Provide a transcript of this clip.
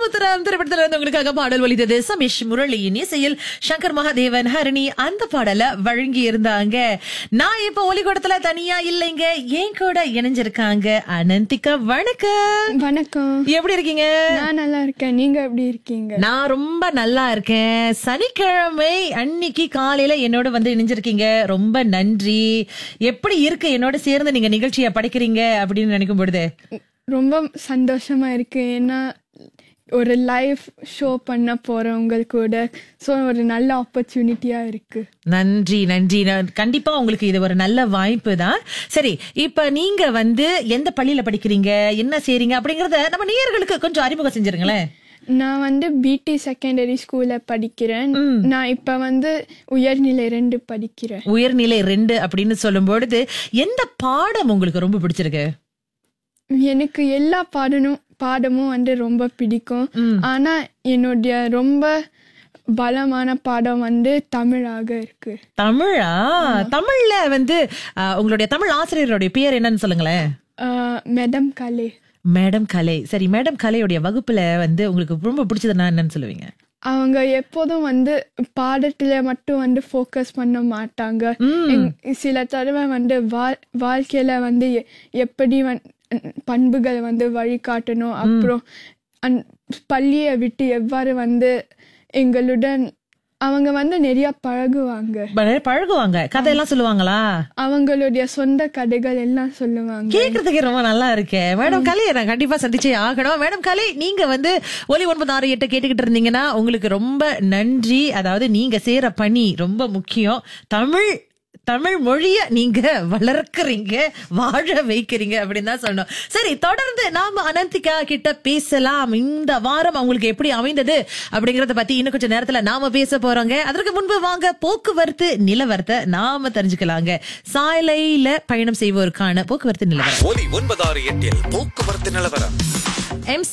சமுத்திரம் திரைப்படத்துல இருந்து உங்களுக்காக பாடல் ஒலித்தது சமீஷ் முரளியின் இசையில் சங்கர் மகாதேவன் ஹரணி அந்த பாடலை வழங்கி இருந்தாங்க நான் இப்ப ஒலிக்கூடத்துல தனியா இல்லைங்க ஏன் கூட இணைஞ்சிருக்காங்க அனந்திகா வணக்கம் வணக்கம் எப்படி இருக்கீங்க நான் நல்லா இருக்கேன் நீங்க எப்படி இருக்கீங்க நான் ரொம்ப நல்லா இருக்கேன் சனிக்கிழமை அன்னைக்கு காலையில என்னோட வந்து இணைஞ்சிருக்கீங்க ரொம்ப நன்றி எப்படி இருக்கு என்னோட சேர்ந்து நீங்க நிகழ்ச்சியை படைக்கிறீங்க அப்படின்னு நினைக்கும் பொழுது ரொம்ப சந்தோஷமா இருக்கு ஏன்னா ஒரு லைவ் ஷோ பண்ண போறேன் உங்கள் கூட ஸோ ஒரு நல்ல ஆப்பர்ச்சுனிட்டியா இருக்கு நன்றி நன்றி நான் கண்டிப்பா உங்களுக்கு இது ஒரு நல்ல வாய்ப்பு தான் சரி இப்ப நீங்க வந்து எந்த பள்ளியில படிக்கிறீங்க என்ன செய்றீங்க அப்படிங்கறத நம்ம நேயர்களுக்கு கொஞ்சம் அறிமுகம் செஞ்சிருங்களேன் நான் வந்து பிடி செகண்டரி ஸ்கூல்ல படிக்கிறேன் நான் இப்ப வந்து உயர்நிலை ரெண்டு படிக்கிறேன் உயர்நிலை ரெண்டு அப்படின்னு சொல்லும் பொழுது எந்த பாடம் உங்களுக்கு ரொம்ப பிடிச்சிருக்கு எனக்கு எல்லா பாடனும் பாடமும் வந்து ரொம்ப பிடிக்கும் ஆனா என்னுடைய ரொம்ப பலமான பாடம் வந்து தமிழாக இருக்கு தமிழா தமிழ்ல வந்து அஹ், உங்களுடைய தமிழ் ஆசிரியருடைய பேர் என்னன்னு சொல்லுங்களேன் மேடம் கலே மேடம் கலை சரி மேடம் கலையுடைய வகுப்புல வந்து உங்களுக்கு ரொம்ப பிடிச்சதுன்னா என்னன்னு சொல்லுவீங்க அவங்க எப்போதும் வந்து பாடத்துல மட்டும் வந்து ஃபோக்கஸ் பண்ண மாட்டாங்க எங்- சில தடவை வந்து வாழ் வாழ்க்கையில வந்து எ- எப்படி வந் பண்புகள் வந்து வழிகாட்டணும் அப்புறம் அந் பள்ளியை விட்டு எவ்வாறு வந்து எங்களுடன் அவங்க வந்து நிறைய பழகுவாங்க ப- பழகுவாங்க கதையெல்லாம் சொல்லுவாங்களா அவங்களுடைய சொந்த கதைகள் எல்லாம் சொல்லுவாங்க கேக்குறதுக்கே ரொம்ப நல்லா இருக்கே மேடம் கலையை நான் கண்டிப்பா சந்திச்சே ஆகணும் மேடம் கலை நீங்க வந்து ஒலி ஒன்பது ஆறு எட்டு கேட்டுக்கிட்டு இருந்தீங்கன்னா உங்களுக்கு ரொம்ப நன்றி அதாவது நீங்க செய்யற பணி ரொம்ப முக்கியம் தமிழ் தமிழ் மொழிய நீங்க வளர்க்குறீங்க வாழ வைக்கிறீங்க அப்படின்னு தான் சொல்லணும் சரி தொடர்ந்து நாம அனந்திகா கிட்ட பேசலாம் இந்த வாரம் அவங்களுக்கு எப்படி அமைந்தது அப்படிங்கறத பத்தி இன்னும் கொஞ்சம் நேரத்துல நாம பேச போறோங்க அதற்கு முன்பு வாங்க போக்குவரத்து நிலவரத்தை நாம தெரிஞ்சுக்கலாங்க சாலையில பயணம் செய்வோருக்கான போக்குவரத்து நிலவரம் ஒலி ஒன்பதாறு எட்டில் போக்குவரத்து நிலவரம் எம்